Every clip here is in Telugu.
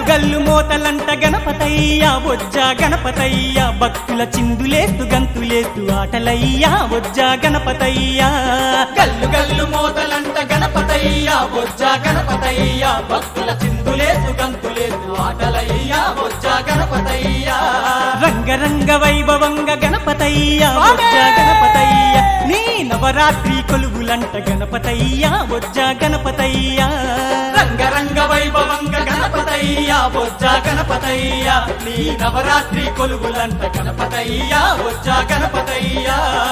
గల్లు మోతలంట గణపతయ్య బొజ్జా గణపతయ్య భక్తుల చిందులేస్తు గంతులేస్తు ఆటలయ్యా బొజ్జా గణపతయ్య గల్లు గల్లు మోతలంట గణపతయ్య బొజ్జ గణపతయ్య భక్తుల చిందులేసు గంతులేసు ఆటలయ్య బొజ్జ గణపతయ్య రంగరంగ వైభవంగ గణపతయ్య బొజ్జా గణపతయ్య నీ నవరాత్రి కొలువులంట గణపతయ్య బొజ్జా గణపతయ్య రంగరంగ వైభవంగ గణపతయ్య బొజ్జ గణపతయ్య నీ నవరాత్రి కొలుగులంట గణపతయ్య బొజ్జ గణపతయ్య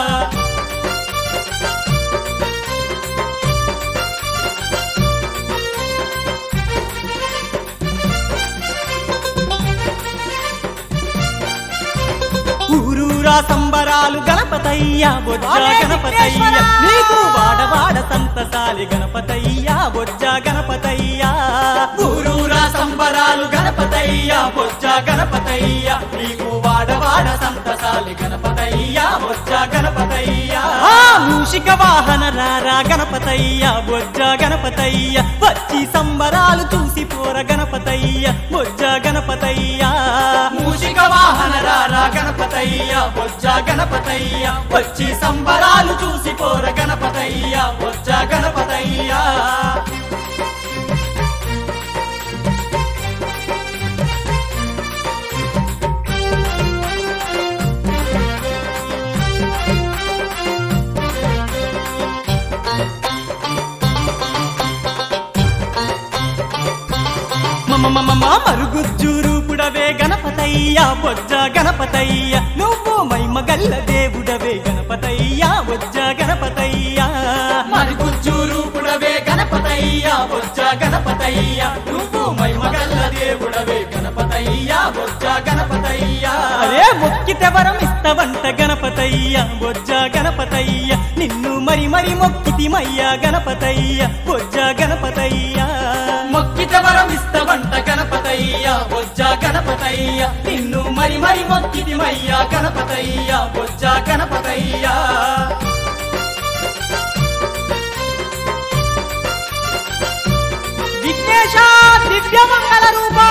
ఊరూరా సంబరాలు గణపతయ్య బొజ్జా గణపతయ్య నీకు వాడవాడ సంతసాలి గణపతయ్య బొజ్జా గణపతయ్య ఊరూరా సంబరాలు గణపతయ్య బొజ్జ గణపతయ్య నీకు వాడవాడ సంతసాలి గణపతయ్య బొజ్జ గణపతయ్య ఆ మూషిక వాహన రారా గణపతయ్య బొజ్జా గణపతయ్య వచ్చి సంబరాలు చూసి పోర గణపతయ్య బొజ్జా గణపతయ్య మూషిక వాహన రారా గణపతయ్య బొజ్జ గణపతయ్య వచ్చి సంబరాలు చూసి పోర గణపతయ్య బొజ్జ గణపతయ్య మమ మమ మా మరుగుజ్జూరు పుడవే గణపతయ్య బొజ్జ గణపతయ్య నువ్వు మైమ గల్ల దేవుడవే గణపతయ్య బొజ్జ గణపతయ్య మరి గుజ్జూరు పుడవే గణపతయ్య బొజ్జ గణపతయ్య నువ్వు మైమగల్ల దేవుడవే గణపతయ్య బొజ్జ గణపతయ్య అరే మొక్కితే వరం ఇస్తవంట గణపతయ్య బొజ్జ గణపతయ్య నిన్ను మరి మరి మొక్కితిమయ్యా గణపతయ్య బొజ్జ గణపతయ్య మొక్కిత వరం ఇస్తవంట గణపతయ్య బొజ్జ గణపతయ్య నిన్ను మరి మరి మొక్కితిమయ్యా గణపతయ్య బొజ్జ గణపతయ్య విఘ్నేశ దివ్య మంగళ రూపా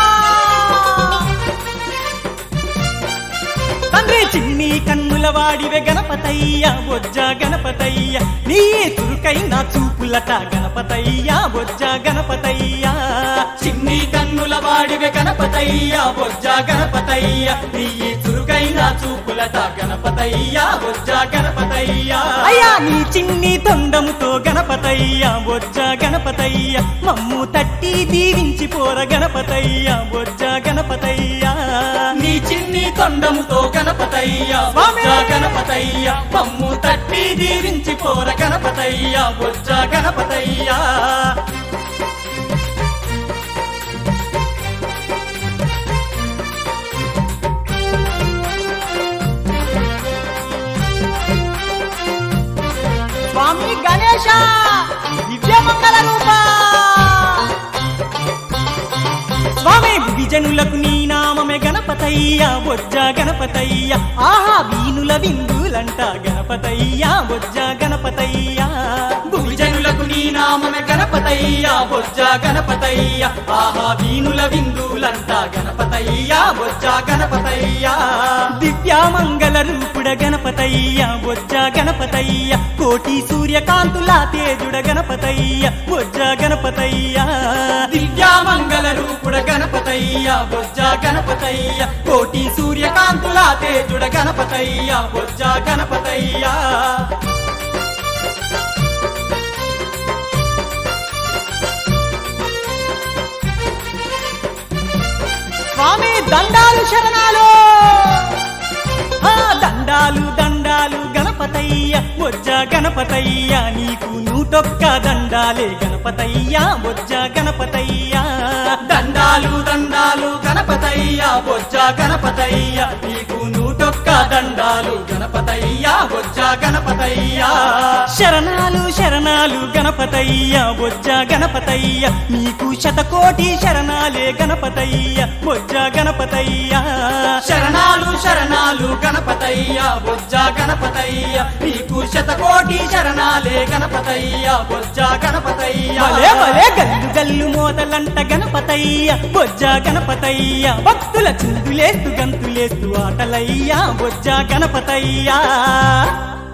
తండ్రి చిన్ని కన్నుల వాడివే గణపతయ్య బొజ్జ గణపతయ్య నీ చురుకైన చూపులట గణపతయ్య బొజ్జ గణపతయ్య చిన్ని కన్నుల వాడివే గణపతయ్య బొజ్జ గణపతయ్య నీ చురుకైన చూపులట గణపతయ్య బొజ్జ గణపతయ్య అయ్యా నీ చిన్ని తొండముతో గణపతయ్య బొజ్జ గణపతయ్య మమ్ము తట్టి దీవించి పోర గణపతయ్య బొజ్జ గణపతయ్య నీ చిన్ని తొండముతో గణపతయ్య బొజ్జ గణపతయ్య పమ్ము తట్టి దీవించి పోర గణపతయ్య బొజ్జ గణపతయ్య స్వామి గణేశ దివ్య మంగళ రూప స్వామి విజనులకు నీ నామమే గణపతయ్య బొజ్జ గణపతయ్య ఆహా వీనుల విందులంట గణపతయ్య బొజ్జ గణపతయ్య భువిజనులకు నీ నామమే గణపతయ్య బొజ్జ గణపతయ్య ఆహా వీనుల విందులంట గణపతయ్య బొజ్జ గణపతయ్య దివ్యామంగళ రూపుడ గణపతయ్య బొజ్జ గణపతయ్య కోటి సూర్యకాంతుల తేజుడ గణపతయ్య బొజ్జ గణపతయ్య దివ్యామంగళ రూపుడ గణపతయ్య బొజ్జ గణపతయ్య కోటి సూర్యకాంతుల తేజుడ గణపతయ్య బొజ్జ గణపతయ్య స్వామి దండాలు శరణాలు ఆ దండాలు దండాలు గణపతయ్య బొజ్జ గణపతయ్య నీకు నూటొక్క దండాలే గణపతయ్య బొజ్జ గణపతయ్య దండాలు దండాలు గణపతయ్య బొజ్జ గణపతయ్య నీకు నూటొక్క దండాలు గణపతయ్య బొజ్జ గణపతయ్య శరణాలు శరణాలు గణపతయ్య బొజ్జ గణపతయ్య నీకు శతకోటి శరణాలే గణపతయ్య బొజ్జ గణపతయ్య శరణాలు శరణాలు గణపతయ్య బొజ్జ గణపతయ్య గణపతయ్య నీకు శతకోటి శరణాలే గణపతయ్య బొజ్జ గణపతయ్య భలే భలే గల్లు గల్లు మోతలంట గణపతయ్య బొజ్జ గణపతయ్య భక్తుల చిందులేస్తూ గంతులేస్తూ ఆటలయ్యా బొజ్జ గణపతయ్యా